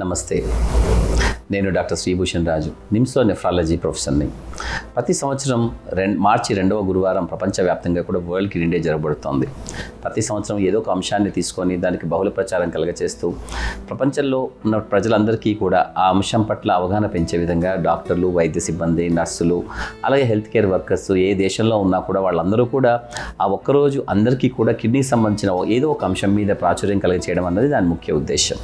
నమస్తే నేను డాక్టర్ శ్రీభూషణ్ రాజు నిమ్స్లో నెఫ్రాలజీ ప్రొఫెసర్ని ప్రతి సంవత్సరం రెం మార్చి రెండవ గురువారం ప్రపంచవ్యాప్తంగా కూడా వరల్డ్ కిడ్నీ డే జరగబడుతోంది ప్రతి సంవత్సరం ఏదో ఒక అంశాన్ని తీసుకొని దానికి బహుళ ప్రచారం కలగచేస్తూ ప్రపంచంలో ఉన్న ప్రజలందరికీ కూడా ఆ అంశం పట్ల అవగాహన పెంచే విధంగా డాక్టర్లు వైద్య సిబ్బంది నర్సులు అలాగే హెల్త్ కేర్ వర్కర్స్ ఏ దేశంలో ఉన్నా కూడా వాళ్ళందరూ కూడా ఆ ఒక్కరోజు అందరికీ కూడా కిడ్నీకి సంబంధించిన ఏదో ఒక అంశం మీద ప్రాచుర్యం కలిగచేయడం అన్నది దాని ముఖ్య ఉద్దేశం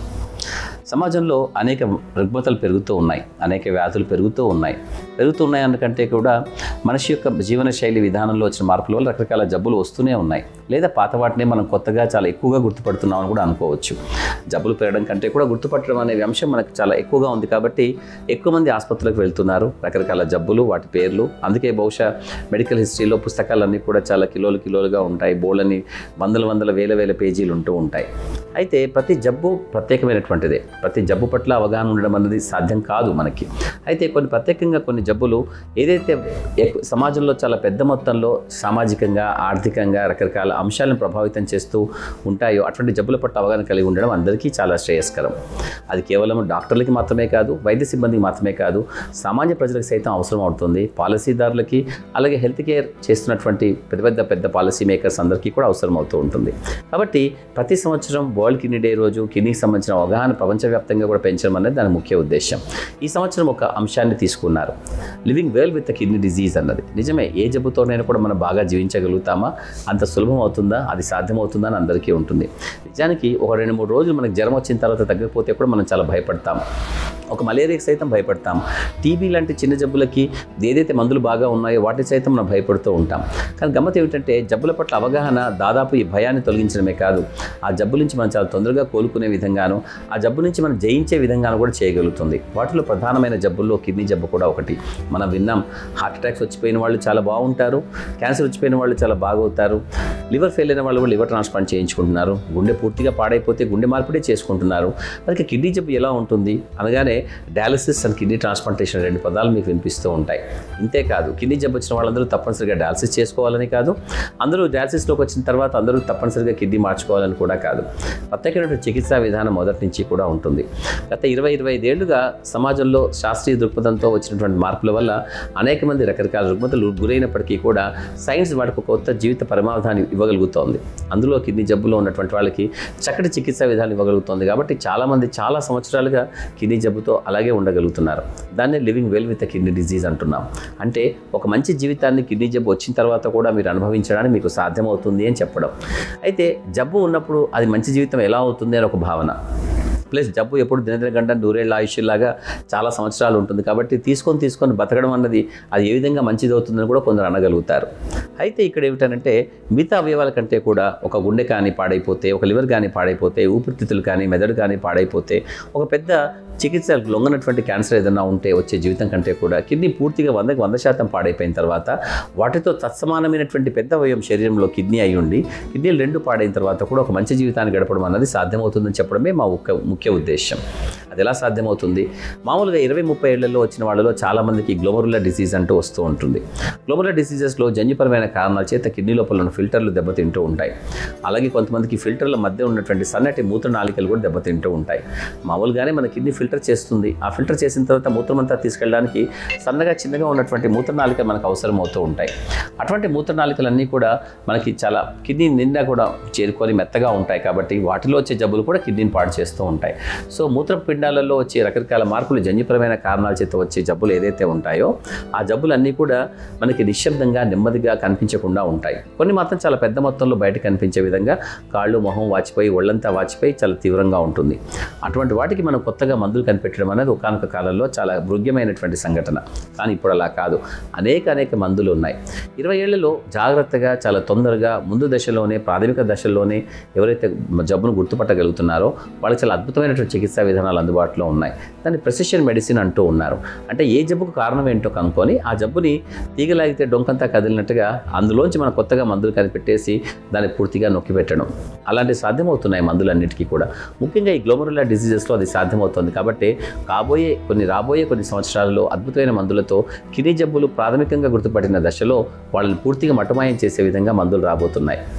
సమాజంలో అనేక రుగ్మతలు పెరుగుతూ ఉన్నాయి అనేక వ్యాధులు పెరుగుతూ ఉన్నాయి పెరుగుతూ ఉన్నాయి అన్నకంటే కూడా మనిషి యొక్క జీవన శైలి విధానంలో వచ్చిన మార్పుల వల్ల రకరకాల జబ్బులు వస్తూనే ఉన్నాయి లేదా పాత వాటిని మనం కొత్తగా చాలా ఎక్కువగా గుర్తుపడుతున్నామని కూడా అనుకోవచ్చు జబ్బులు పెరగడం కంటే కూడా గుర్తుపట్టడం అనే అంశం మనకు చాలా ఎక్కువగా ఉంది కాబట్టి ఎక్కువ మంది ఆసుపత్రులకు వెళ్తున్నారు రకరకాల జబ్బులు వాటి పేర్లు అందుకే బహుశా మెడికల్ హిస్టరీలో పుస్తకాలన్నీ కూడా చాలా కిలోలు కిలోలుగా ఉంటాయి బోళ్ళని వందల వందల వేల వేల పేజీలు ఉంటూ ఉంటాయి అయితే ప్రతి జబ్బు ప్రత్యేకమైనటువంటిదే ప్రతి జబ్బు పట్ల అవగాహన ఉండడం అనేది సాధ్యం కాదు మనకి అయితే కొన్ని ప్రత్యేకంగా కొన్ని జబ్బులు ఏదైతే ఎక్కు- సమాజంలో చాలా పెద్ద మొత్తంలో సామాజికంగా ఆర్థికంగా రకరకాల అంశాలను ప్రభావితం చేస్తూ ఉంటాయో అటువంటి జబ్బుల పట్ల అవగాహన కలిగి ఉండడం అందరికీ చాలా శ్రేయస్కరం అది కేవలం డాక్టర్లకి మాత్రమే కాదు వైద్య సిబ్బందికి మాత్రమే కాదు సామాన్య ప్రజలకు సైతం అవసరం అవుతుంది పాలసీదారులకి అలాగే హెల్త్ కేర్ చేస్తున్నటువంటి పెద్ద పెద్ద పెద్ద పాలసీ మేకర్స్ అందరికీ కూడా అవసరం అవుతూ ఉంటుంది కాబట్టి ప్రతి సంవత్సరం వరల్డ్ కిడ్నీ డే రోజు కిడ్నీకి సంబంధించిన అవగాహన ప్రపంచవ్యాప్తంగా కూడా పెంచడం అనేది దాని ముఖ్య ఉద్దేశం ఈ సంవత్సరం ఒక అంశాన్ని తీసుకున్నారు living well with kidney disease అన్నది నిజమే ఏ జబ్బుతోనైనా కూడా మనం బాగా జీవించగలుగుతామా అంత సులభం అవుతుందా అది సాధ్యమవుతుందా అని అందరికీ ఉంటుంది నిజానికి ఒక రెండు మూడు రోజులు మనకు జ్వరం వచ్చిన తర్వాత తగ్గకపోతే కూడా మనం చాలా భయపడతాం ఒక మలేరియాకి సైతం భయపడతాం టీబీ లాంటి చిన్న జబ్బులకి ఏదైతే మందులు బాగా ఉన్నాయో వాటి సైతం మనం భయపడుతూ ఉంటాం కానీ గమ్మత్ ఏమిటంటే జబ్బుల పట్ల అవగాహన దాదాపు ఈ భయాన్ని తొలగించడమే కాదు ఆ జబ్బు నుంచి మనం చాలా తొందరగా కోలుకునే విధంగాను ఆ జబ్బు నుంచి మనం జయించే విధంగాను కూడా చేయగలుగుతుంది వాటిలో ప్రధానమైన జబ్బుల్లో కిడ్నీ జబ్బు కూడా ఒకటి మనం విన్నాం హార్ట్ అటాక్స్ వచ్చిపోయిన వాళ్ళు చాలా బాగుంటారు క్యాన్సర్ వచ్చిపోయిన వాళ్ళు చాలా బాగవుతారు లివర్ ఫెయిల్ అయిన వాళ్ళు కూడా లివర్ ట్రాన్స్ప్లాంట్ చేయించుకుంటున్నారు గుండె పూర్తిగా పాడైపోతే గుండె మార్పిడే చేసుకుంటున్నారు మరి కిడ్నీ జబ్బు ఎలా ఉంటుంది అనగానే డయాలసిస్ అండ్ కిడ్నీ ట్రాన్స్ప్లాంటేషన్ రెండు పదాలు మీకు వినిపిస్తూ ఉంటాయి ఇంతే కాదు కిడ్నీ జబ్బు వచ్చిన వాళ్ళందరూ తప్పనిసరిగా డయాలసిస్ చేసుకోవాలని కాదు అందరూ డయాలసిస్లోకి వచ్చిన తర్వాత అందరూ తప్పనిసరిగా కిడ్నీ మార్చుకోవాలని కూడా కాదు ప్రత్యేకమైనటువంటి చికిత్సా విధానం మొదటి నుంచి కూడా ఉంటుంది గత ఇరవై ఇరవై ఐదేళ్లుగా సమాజంలో శాస్త్రీయ దృక్పథంతో వచ్చినటువంటి మార్పుల వల్ల అనేక మంది రకరకాల రుగ్మతలు గురైనప్పటికీ కూడా సైన్స్ వాటికి ఒక కొత్త జీవిత పరమావధాన్ని ఇవ్వగలుగుతోంది అందులో కిడ్నీ జబ్బులో ఉన్నటువంటి వాళ్ళకి చక్కటి చికిత్సా విధానం ఇవ్వగలుగుతోంది కాబట్టి చాలామంది చాలా సంవత్సరాలుగా కిడ్నీ జబ్బుతో అలాగే ఉండగలుగుతున్నారు దాన్నే living well with kidney disease అంటున్నాం అంటే ఒక మంచి జీవితాన్ని కిడ్నీ జబ్బు వచ్చిన తర్వాత కూడా మీరు అనుభవించడానికి మీకు సాధ్యమవుతుంది అని చెప్పడం అయితే జబ్బు ఉన్నప్పుడు అది మంచి జీవితం ఎలా అవుతుంది అని ఒక భావన ప్లస్ జబ్బు ఎప్పుడు దినదిన గంట నూరేళ్ళ ఆయుష్లాగా చాలా సంవత్సరాలు ఉంటుంది కాబట్టి తీసుకొని తీసుకొని బతకడం అన్నది అది ఏ విధంగా మంచిది అవుతుందని కూడా కొందరు అనగలుగుతారు అయితే ఇక్కడ ఏమిటంటే మిగతా అవయవాల కంటే కూడా ఒక గుండె కానీ పాడైపోతే ఒక లివర్ కానీ పాడైపోతే ఊపిరితిత్తులు కానీ మెదడు కానీ పాడైపోతే ఒక పెద్ద చికిత్స లొంగనటువంటి క్యాన్సర్ ఏదైనా ఉంటే వచ్చే జీవితం కంటే కూడా కిడ్నీ పూర్తిగా వందకి వంద శాతం పాడైపోయిన తర్వాత వాటితో తత్సమానమైనటువంటి పెద్ద అవయం శరీరంలో కిడ్నీ అయి ఉండి కిడ్నీలు రెండు పాడైన తర్వాత కూడా ఒక మంచి జీవితాన్ని గడపడం అన్నది సాధ్యమవుతుందని చెప్పడమే మా ముఖ్య ముఖ్య ఉద్దేశం అది ఎలా సాధ్యమవుతుంది మామూలుగా ఇరవై ముప్పై ఏళ్లలో వచ్చిన వాళ్ళలో చాలామందికి గ్లోమరుల డిసీజ్ అంటూ వస్తూ ఉంటుంది గ్లోమరుల డిసీజెస్లో జన్యుపరమైన కారణాల చేత కిడ్నీ లోపల ఉన్న ఫిల్టర్లు దెబ్బతింటూ ఉంటాయి అలాగే కొంతమందికి ఫిల్టర్ల మధ్య ఉన్నటువంటి సన్నటి మూత్రనాళికలు కూడా దెబ్బతింటూ ఉంటాయి మామూలుగానే మన కిడ్నీ ఫిల్టర్ చేస్తుంది ఆ ఫిల్టర్ చేసిన తర్వాత మూత్రమంతా తీసుకెళ్ళడానికి సన్నగా చిన్నగా ఉన్నటువంటి మూత్రనాళిక మనకు అవసరం అవుతూ ఉంటాయి అటువంటి మూత్రనాళికలన్నీ కూడా మనకి చాలా కిడ్నీ నిండా కూడా చేరుకొని మెత్తగా ఉంటాయి కాబట్టి వాటిలో వచ్చే జబ్బులు కూడా కిడ్నీని పాడు చేస్తూ ఉంటాయి సో మూత్రపిండాలలో వచ్చే రకరకాల మార్పులు జన్యుపరమైన కారణాల చేత వచ్చే జబ్బులు ఏదైతే ఉంటాయో ఆ జబ్బులన్నీ కూడా మనకి నిశ్శబ్దంగా నెమ్మదిగా కనిపించకుండా ఉంటాయి కొన్ని మాత్రం చాలా పెద్ద మొత్తంలో బయట కనిపించే విధంగా కాళ్ళు మొహం వాచిపోయి ఒళ్ళంతా వాచిపోయి చాలా తీవ్రంగా ఉంటుంది అటువంటి వాటికి మనం కొత్తగా మందులు కనిపెట్టడం అనేది ఒకనొక కాలంలో చాలా భృగ్యమైనటువంటి సంఘటన కానీ ఇప్పుడు అలా కాదు అనేక అనేక మందులు ఉన్నాయి ఇరవై ఏళ్లలో జాగ్రత్తగా చాలా తొందరగా ముందు దశలోనే ప్రాథమిక దశల్లోనే ఎవరైతే జబ్బును గుర్తుపట్టగలుగుతున్నారో వాళ్ళకి చాలా అద్భుతమైనటువంటి చికిత్సా విధానాలు అందుబాటులో ఉన్నాయి దాన్ని ప్రెసిషన్ మెడిసిన్ అంటూ ఉన్నారు అంటే ఏ జబ్బుకు కారణం ఏంటో కనుక్కొని ఆ జబ్బుని తీగలాగితే డొంకంతా కదిలినట్టుగా అందులోంచి మనం కొత్తగా మందులు కనిపెట్టేసి దాన్ని పూర్తిగా నొక్కి పెట్టడం అలాంటి సాధ్యమవుతున్నాయి మందులన్నిటికీ కూడా ముఖ్యంగా ఈ గ్లోమరులా డిసీజెస్లో అది సాధ్యమవుతుంది కాబట్టి కాబోయే కొన్ని రాబోయే కొన్ని సంవత్సరాలలో అద్భుతమైన మందులతో కిడ్నీ జబ్బులు ప్రాథమికంగా గుర్తుపట్టిన దశలో వాళ్ళని పూర్తిగా మటమాయం చేసే విధంగా మందులు రాబోతున్నాయి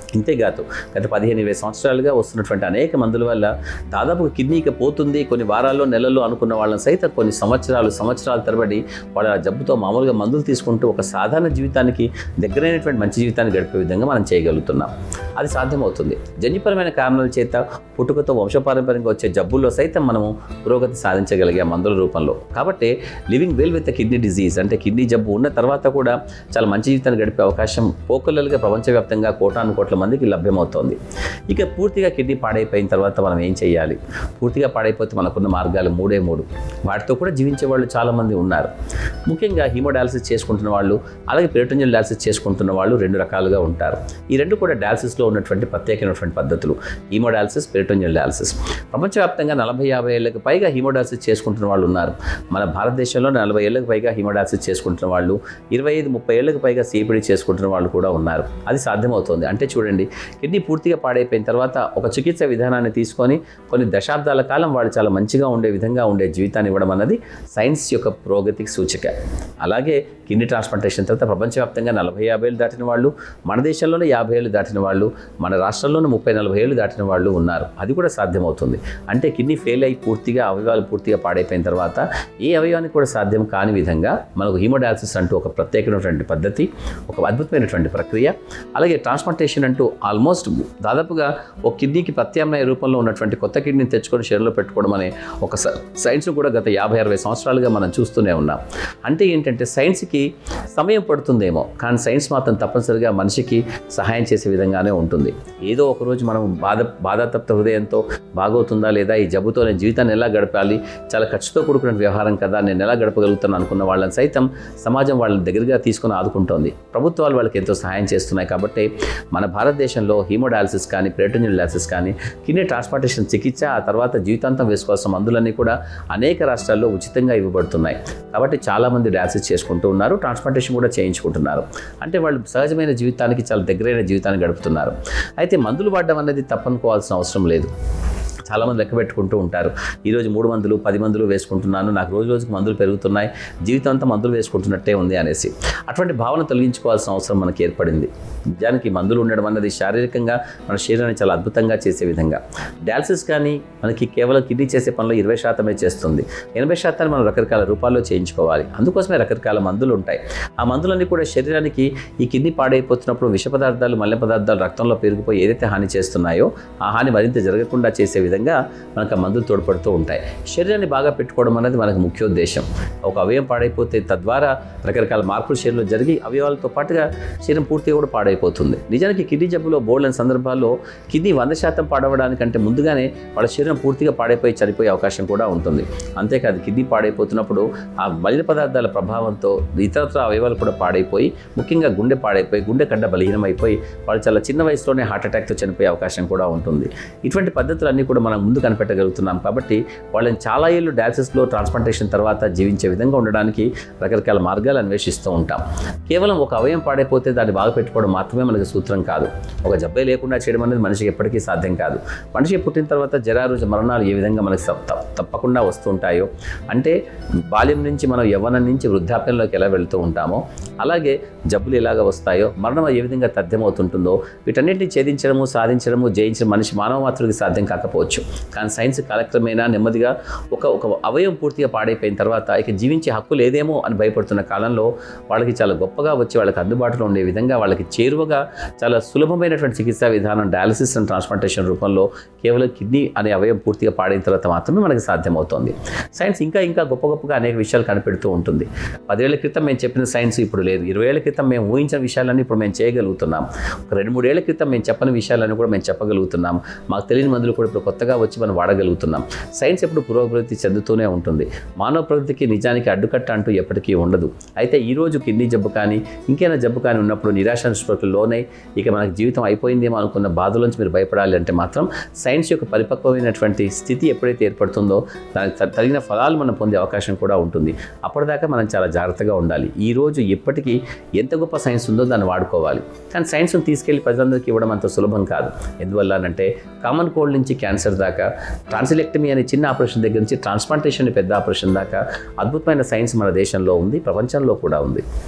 ఇంతేకాదు గత పదిహేను ఇరవై సంవత్సరాలుగా వస్తున్నటువంటి అనేక మందుల వల్ల దాదాపు కిడ్నీకి పోతుంది కొన్ని వారాల్లో నెలల్లో అనుకున్న వాళ్ళని సైతం కొన్ని సంవత్సరాలు సంవత్సరాల తరబడి వాళ్ళ జబ్బుతో మామూలుగా మందులు తీసుకుంటూ ఒక సాధారణ జీవితానికి దగ్గరైనటువంటి మంచి జీవితాన్ని గడిపే విధంగా మనం చేయగలుగుతున్నాం అది సాధ్యమవుతుంది జన్యుపరమైన కారణాల చేత పుట్టుకతో వంశపారంపర్యంగా వచ్చే జబ్బుల్లో సైతం మనము పురోగతి సాధించగలిగే మందుల రూపంలో కాబట్టి living well with kidney disease అంటే కిడ్నీ జబ్బు ఉన్న తర్వాత కూడా చాలా మంచి జీవితాన్ని గడిపే అవకాశం పోకలలుగా ప్రపంచవ్యాప్తంగా కోటాను కోట్ల మందికి లభ్యమవుతోంది ఇక పూర్తిగా కిడ్నీ పాడైపోయిన తర్వాత మనం ఏం చేయాలి పూర్తిగా పాడైపోతే మనకున్న మార్గాలు మూడే మూడు వాటితో కూడా జీవించే వాళ్ళు చాలామంది ఉన్నారు ముఖ్యంగా హీమోడయాలసిస్ చేసుకుంటున్న వాళ్ళు అలాగే పెరిటోనియల్ డయాలసిస్ చేసుకుంటున్న వాళ్ళు రెండు రకాలుగా ఉంటారు ఈ రెండు కూడా డయాలసిస్లో ఉన్నటువంటి ప్రత్యేకమైనటువంటి పద్ధతులు హీమోడయాలసిస్ పెరిటోనియల్ డయాలసిస్ ప్రపంచవ్యాప్తంగా నలభై యాభై ఏళ్ళకి పైగా హీమోడయాలసిస్ చేసుకుంటున్న వాళ్ళు ఉన్నారు మన భారతదేశంలో నలభై ఏళ్ళకి పైగా హీమోడయాలసిస్ చేసుకుంటున్న వాళ్ళు ఇరవై ఐదు ముప్పై ఏళ్ళకి పైగా సిపిడి చేసుకుంటున్న వాళ్ళు కూడా ఉన్నారు అది సాధ్యమవుతుంది అంటే చూడండి కిడ్నీ పూర్తిగా పాడైపోయిన తర్వాత ఒక చికిత్స విధానాన్ని తీసుకొని కొన్ని దశాబ్దాల కాలం వాళ్ళు చాలా మంచిగా ఉండే విధంగా ఉండే జీవితాన్ని ఇవ్వడం అన్నది సైన్స్ యొక్క పురోగతికి సూచిక అలాగే కిడ్నీ ట్రాన్స్ప్లాంటేషన్ తర్వాత ప్రపంచవ్యాప్తంగా నలభై యాభై ఏళ్ళు దాటిన వాళ్ళు మన దేశంలోనే యాభై ఏళ్ళు దాటిన వాళ్ళు మన రాష్ట్రంలోనే ముప్పై నలభై ఏళ్ళు దాటిన వాళ్ళు ఉన్నారు అది కూడా సాధ్యమవుతుంది అంటే కిడ్నీ ఫెయిల్ అయి పూర్తిగా అవయవాలు పూర్తిగా పాడైపోయిన తర్వాత ఏ అవయవానికి కూడా సాధ్యం కాని విధంగా మనకు హీమోడయాలసిస్ అంటూ ఒక ప్రత్యేకమైనటువంటి పద్ధతి ఒక అద్భుతమైనటువంటి ప్రక్రియ అలాగే ట్రాన్స్ప్లాంటేషన్ అంటూ ఆల్మోస్ట్ దాదాపుగా ఒక కిడ్నీకి ప్రత్యామ్నాయ రూపంలో ఉన్నటువంటి కొత్త కిడ్నీని తెచ్చుకొని శరీరంలో పెట్టుకోవడం అనే ఒక సైన్స్ కూడా గత యాభై అరవై సంవత్సరాలుగా మనం చూస్తూనే ఉన్నాం అంటే ఏంటంటే సైన్స్కి సమయం పడుతుందేమో కానీ సైన్స్ మాత్రం తప్పనిసరిగా మనిషికి సహాయం చేసే విధంగానే ఉంటుంది ఏదో ఒకరోజు మనం బాధ బాధాతప్త హృదయంతో బాగవుతుందా లేదా ఈ జబ్బుతో నేను జీవితాన్ని ఎలా గడపాలి చాలా ఖర్చుతో కూడుకున్న వ్యవహారం కదా నేను ఎలా గడపగలుగుతాను అనుకున్న వాళ్ళని సైతం సమాజం వాళ్ళని దగ్గరగా తీసుకొని ఆదుకుంటోంది ప్రభుత్వాలు వాళ్ళకి ఎంతో సహాయం చేస్తున్నాయి కాబట్టి మన భారతదేశంలో హీమోడయాలసిస్ కానీ పెరిటోనియల్ డయాలసిస్ కానీ కిడ్నీ ట్రాన్స్ప్లాంటేషన్ చికిత్స ఆ తర్వాత జీవితాంతం వేసుకోవాల్సిన మందులన్నీ కూడా అనేక రాష్ట్రాల్లో ఉచితంగా ఇవ్వబడుతున్నాయి కాబట్టి చాలామంది డయాలసిస్ చేసుకుంటూ ఉన్నారు ట్రాన్స్ప్లాంటేషన్ కూడా చేయించుకుంటున్నారు అంటే వాళ్ళు సహజమైన జీవితానికి చాలా దగ్గరైన జీవితాన్ని గడుపుతున్నారు అయితే మందులు వాడడం అనేది తప్పనుకోవాల్సిన అవసరం లేదు చాలామంది లెక్క పెట్టుకుంటూ ఉంటారు ఈరోజు మూడు మందులు పది మందులు వేసుకుంటున్నాను నాకు రోజు రోజుకి మందులు పెరుగుతున్నాయి జీవితం అంతా మందులు వేసుకుంటున్నట్టే ఉంది అనేసి అటువంటి భావన తొలగించుకోవాల్సిన అవసరం మనకి ఏర్పడింది నిజానికి మందులు ఉండడం అన్నది శారీరకంగా మన శరీరాన్ని చాలా అద్భుతంగా చేసే విధంగా డయాలసిస్ కానీ మనకి కేవలం కిడ్నీ చేసే పనిలో ఇరవై శాతమే చేస్తుంది ఎనభై శాతాన్ని మనం రకరకాల రూపాల్లో చేయించుకోవాలి అందుకోసమే రకరకాల మందులు ఉంటాయి ఆ మందులన్నీ కూడా శరీరానికి ఈ కిడ్నీ పాడైపోతున్నప్పుడు విష పదార్థాలు మల్లె పదార్థాలు రక్తంలో పెరిగిపోయి ఏదైతే హాని చేస్తున్నాయో ఆ హాని మరింత జరగకుండా చేసే విధంగా మనకు ఆ మందులు తోడ్పడుతూ ఉంటాయి శరీరాన్ని బాగా పెట్టుకోవడం అనేది మనకు ముఖ్యోద్దేశం ఒక అవయవం పాడైపోతే తద్వారా రకరకాల మార్పులు శరీరంలో జరిగి అవయవాలతో పాటుగా శరీరం పూర్తిగా కూడా పాడైపోతుంది నిజానికి కిడ్నీ జబ్బులో బోల్డెన్ సందర్భాల్లో కిడ్నీ వంద శాతం పాడవడానికంటే ముందుగానే వాళ్ళ శరీరం పూర్తిగా పాడైపోయి చనిపోయే అవకాశం కూడా ఉంటుంది అంతేకాదు కిడ్నీ పాడైపోతున్నప్పుడు ఆ మలిన పదార్థాల ప్రభావంతో ఇతరత్ర అవయవాలు కూడా పాడైపోయి ముఖ్యంగా గుండె పాడైపోయి గుండె కడ్డ బలహీనమైపోయి వాళ్ళు చాలా చిన్న వయసులోనే హార్ట్ అటాక్తో చనిపోయే అవకాశం కూడా ఉంటుంది ఇటువంటి పద్ధతులన్నీ కూడా మనం ముందు కనిపెట్టగలుగుతున్నాం కాబట్టి వాళ్ళని చాలా ఏళ్ళు డయాలసిస్లో ట్రాన్స్ప్లాంటేషన్ తర్వాత జీవించే విధంగా ఉండడానికి రకరకాల మార్గాలు అన్వేషిస్తూ ఉంటాం కేవలం ఒక అవయం పాడైపోతే దాన్ని బాగా పెట్టుకోవడం మాత్రమే మనకి సూత్రం కాదు ఒక జబ్బే లేకుండా చేయడం అనేది మనిషికి ఎప్పటికీ సాధ్యం కాదు మనిషి పుట్టిన తర్వాత జరారు మరణాలు ఏ విధంగా మనకి తప్ప- తప్ప- తప్పకుండా వస్తుంటాయో అంటే బాల్యం నుంచి మనం యవ్వనం నుంచి వృద్ధాప్యంలోకి ఎలా వెళ్తూ ఉంటామో అలాగే జబ్బులు ఎలాగ వస్తాయో మరణం ఏ విధంగా తథ్యమవుతుంటుందో వీటన్నిటిని ఛేదించడము సాధించడము జయించడం మనిషి మానవ మాతృకి సాధ్యం కాకపోవచ్చు కానీ సైన్స్ కాలక్రమేణా నెమ్మదిగా ఒక ఒక అవయవం పూర్తిగా పాడైపోయిన తర్వాత ఇక జీవించే హక్కు లేదేమో అని భయపడుతున్న కాలంలో వాళ్ళకి చాలా గొప్పగా వచ్చి వాళ్ళకి అందుబాటులో ఉండే విధంగా వాళ్ళకి చేరువగా చాలా సులభమైనటువంటి చికిత్సా విధానం డయాలసిస్ అండ్ ట్రాన్స్ప్లాంటేషన్ రూపంలో కేవలం కిడ్నీ అనే అవయవం పూర్తిగా పాడైన తర్వాత మాత్రమే మనకి సాధ్యమవుతుంది సైన్స్ ఇంకా ఇంకా గొప్ప గొప్పగా అనేక విషయాలు కనిపెడుతూ ఉంటుంది పదేళ్ల క్రితం మేము చెప్పిన సైన్స్ ఇప్పుడు లేదు ఇరవై ఏళ్ల క్రితం మేము ఊహించిన విషయాలన్నీ ఇప్పుడు మేము చేయగలుగుతున్నాం ఒక రెండు మూడేళ్ల క్రితం మేము చెప్పని విషయాలన్నీ కూడా మేము చెప్పగలుగుతున్నాం మాకు తెలియని మందులు కూడా ఇప్పుడు కొత్తగా వచ్చి మనం వాడగలుగుతున్నాం సైన్స్ ఎప్పుడు పురోగతి చెందుతూనే ఉంటుంది మానవ ప్రగతికి నిజానికి అడ్డుకట్ట అంటూ ఎప్పటికీ ఉండదు అయితే ఈ రోజు కిడ్నీ జబ్బు కానీ ఇంకేమైనా జబ్బు కానీ ఉన్నప్పుడు నిరాశ నిస్పృహలకు లోనై ఇక మనకి జీవితం అయిపోయిందేమో అనుకున్న బాధలోంచి మీరు భయపడాలి అంటే మాత్రం సైన్స్ యొక్క పరిపక్వమైనటువంటి స్థితి ఎప్పుడైతే ఏర్పడుతుందో దానికి త- తగిన ఫలాలు మనం పొందే అవకాశం కూడా ఉంటుంది అప్పటిదాకా మనం చాలా జాగ్రత్తగా ఉండాలి ఈ రోజు ఇప్పటికీ ఎంత గొప్ప సైన్స్ ఉందో దాన్ని వాడుకోవాలి కానీ సైన్స్ను తీసుకెళ్లి ప్రజలందరికీ ఇవ్వడం అంత సులభం కాదు ఎందువల్ల అంటే కామన్ కోల్డ్ నుంచి క్యాన్సర్ దాకా ట్రాన్సిలెక్టమీ అనే చిన్న ఆపరేషన్ దగ్గర నుంచి ట్రాన్స్ప్లాంటేషన్ పెద్ద ఆపరేషన్ దాకా అద్భుతమైన సైన్స్ మన దేశంలో ఉంది ప్రపంచంలో కూడా ఉంది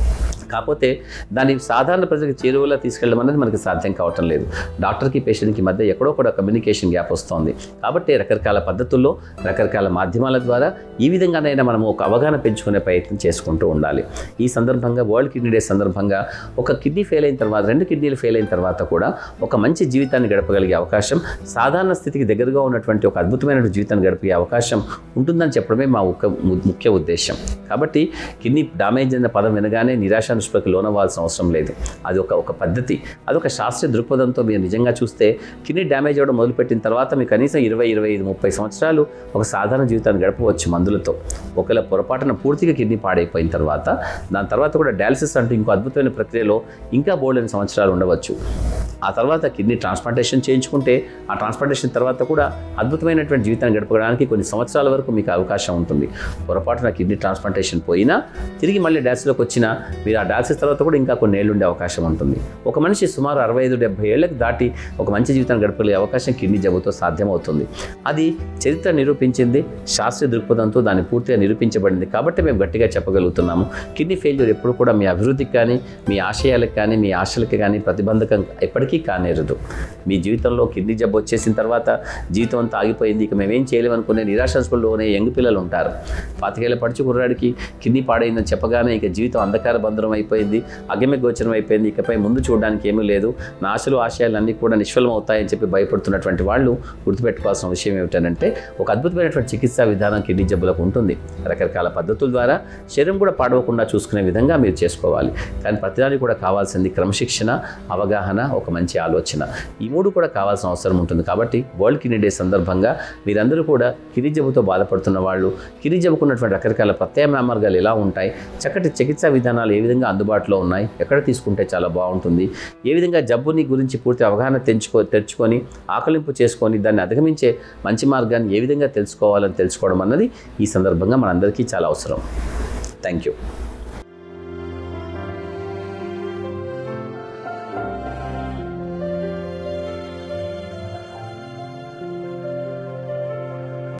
కాకపోతే దాన్ని సాధారణ ప్రజలకు చేరువలో తీసుకెళ్ళడం అనేది మనకి సాధ్యం కావటం లేదు డాక్టర్కి పేషెంట్కి మధ్య ఎక్కడో కూడా కమ్యూనికేషన్ గ్యాప్ వస్తుంది కాబట్టి రకరకాల పద్ధతుల్లో రకరకాల మాధ్యమాల ద్వారా ఈ విధంగానైనా మనము ఒక అవగాహన పెంచుకునే ప్రయత్నం చేసుకుంటూ ఉండాలి ఈ సందర్భంగా వరల్డ్ కిడ్నీ డే సందర్భంగా ఒక కిడ్నీ ఫెయిల్ అయిన తర్వాత రెండు కిడ్నీలు ఫెయిల్ అయిన తర్వాత కూడా ఒక మంచి జీవితాన్ని గడపగలిగే అవకాశం సాధారణ స్థితికి దగ్గరగా ఉన్నటువంటి ఒక అద్భుతమైన జీవితాన్ని గడిపే అవకాశం ఉంటుందని చెప్పడమే మా ఒక ము- ముఖ్య ఉద్దేశం కాబట్టి కిడ్నీ డామేజ్ అనే పదం వినగానే నిరాశ నిష్పకి లోనవ్వాల్సిన అవసరం లేదు అది ఒక ఒక పద్ధతి అదొక శాస్త్రీయ దృక్పథంతో మీరు నిజంగా చూస్తే కిడ్నీ డ్యామేజ్ అవ్వడం మొదలుపెట్టిన తర్వాత మీకు కనీసం ఇరవై ఇరవై ఐదు ముప్పై సంవత్సరాలు ఒక సాధారణ జీవితాన్ని గడపవచ్చు మందులతో ఒకవేళ పొరపాటున పూర్తిగా కిడ్నీ పాడైపోయిన తర్వాత దాని తర్వాత కూడా డయాలసిస్ అంటూ ఇంకో అద్భుతమైన ప్రక్రియలో ఇంకా బోల్డెన్ సంవత్సరాలు ఉండవచ్చు ఆ తర్వాత కిడ్నీ ట్రాన్స్ప్లాంటేషన్ చేయించుకుంటే ఆ ట్రాన్స్ప్లాంటేషన్ తర్వాత కూడా అద్భుతమైనటువంటి జీవితాన్ని గడపడానికి కొన్ని సంవత్సరాల వరకు మీకు అవకాశం ఉంటుంది పొరపాటున కిడ్నీ ట్రాన్స్ప్లాంటేషన్ పోయినా తిరిగి మళ్ళీ డయాలసిస్లోకి వచ్చినా మీరు ఆ డయాలసిస్ తర్వాత కూడా ఇంకా కొన్ని ఏళ్ళు ఉండే అవకాశం ఉంటుంది ఒక మనిషి సుమారు అరవై ఐదు డెబ్బై ఏళ్ళకి దాటి ఒక మంచి జీవితాన్ని గడపగలిగే అవకాశం కిడ్నీ జబ్బుతో సాధ్యమవుతుంది అది చరిత్ర నిరూపించింది శాస్త్రీయ దృక్పథంతో దాన్ని పూర్తిగా నిరూపించబడింది కాబట్టి మేము గట్టిగా చెప్పగలుగుతున్నాము కిడ్నీ ఫెయిల్యూర్ ఎప్పుడు కూడా మీ అభివృద్ధికి కానీ మీ ఆశయాలకు కానీ మీ ఆశలకు కానీ ప్రతిబంధకం ఎప్పటికీ కానేరదు మీ జీవితంలో కిడ్నీ జబ్బు వచ్చేసిన తర్వాత జీవితం అంతా ఆగిపోయింది ఇక మేమేం చేయలేము అనుకునే నిరాశలోనే యంగ్ పిల్లలు ఉంటారు పాతికేళ్ళ పడుచు కుర్రాడికి కిడ్నీ పాడైందని చెప్పగానే ఇక జీవితం అంధకార బంధనం అయిపోయింది అగమ్య గోచరం అయిపోయింది ఇకపై ముందు చూడడానికి ఏమీ లేదు నా ఆశలు ఆశయాలన్నీ కూడా నిష్ఫలం అవుతాయని చెప్పి భయపడుతున్నటువంటి వాళ్ళు గుర్తుపెట్టుకోవాల్సిన విషయం ఏమిటంటే ఒక అద్భుతమైనటువంటి చికిత్సా విధానం కిడ్నీ జబ్బులకు ఉంటుంది రకరకాల పద్ధతుల ద్వారా శరీరం కూడా పాడవకుండా చూసుకునే విధంగా మీరు చేసుకోవాలి కానీ ప్రతిదానికి కూడా కావాల్సింది క్రమశిక్షణ అవగాహన ఒక మంచి ఆలోచన ఈ మూడు కూడా కావాల్సిన అవసరం ఉంటుంది కాబట్టి వరల్డ్ కిడ్నీ డే సందర్భంగా మీరందరూ కూడా కిడ్నీ జబ్బుతో బాధపడుతున్న వాళ్ళు కిడ్నీ జబ్బుకు ఉన్నటువంటి రకరకాల ప్రత్యామ్నాయ మార్గాలు ఎలా ఉంటాయి చక్కటి చికిత్సా విధానాలు ఏ విధంగా అందుబాటులో ఉన్నాయి ఎక్కడ తీసుకుంటే చాలా బాగుంటుంది ఏ విధంగా జబ్బుని గురించి పూర్తి అవగాహన తెంచుకో తెచ్చుకొని ఆకలింపు చేసుకొని దాన్ని అధిగమించే మంచి మార్గాన్ని ఏ విధంగా తెలుసుకోవాలని తెలుసుకోవడం అన్నది ఈ సందర్భంగా మనందరికీ చాలా అవసరం థ్యాంక్ యూ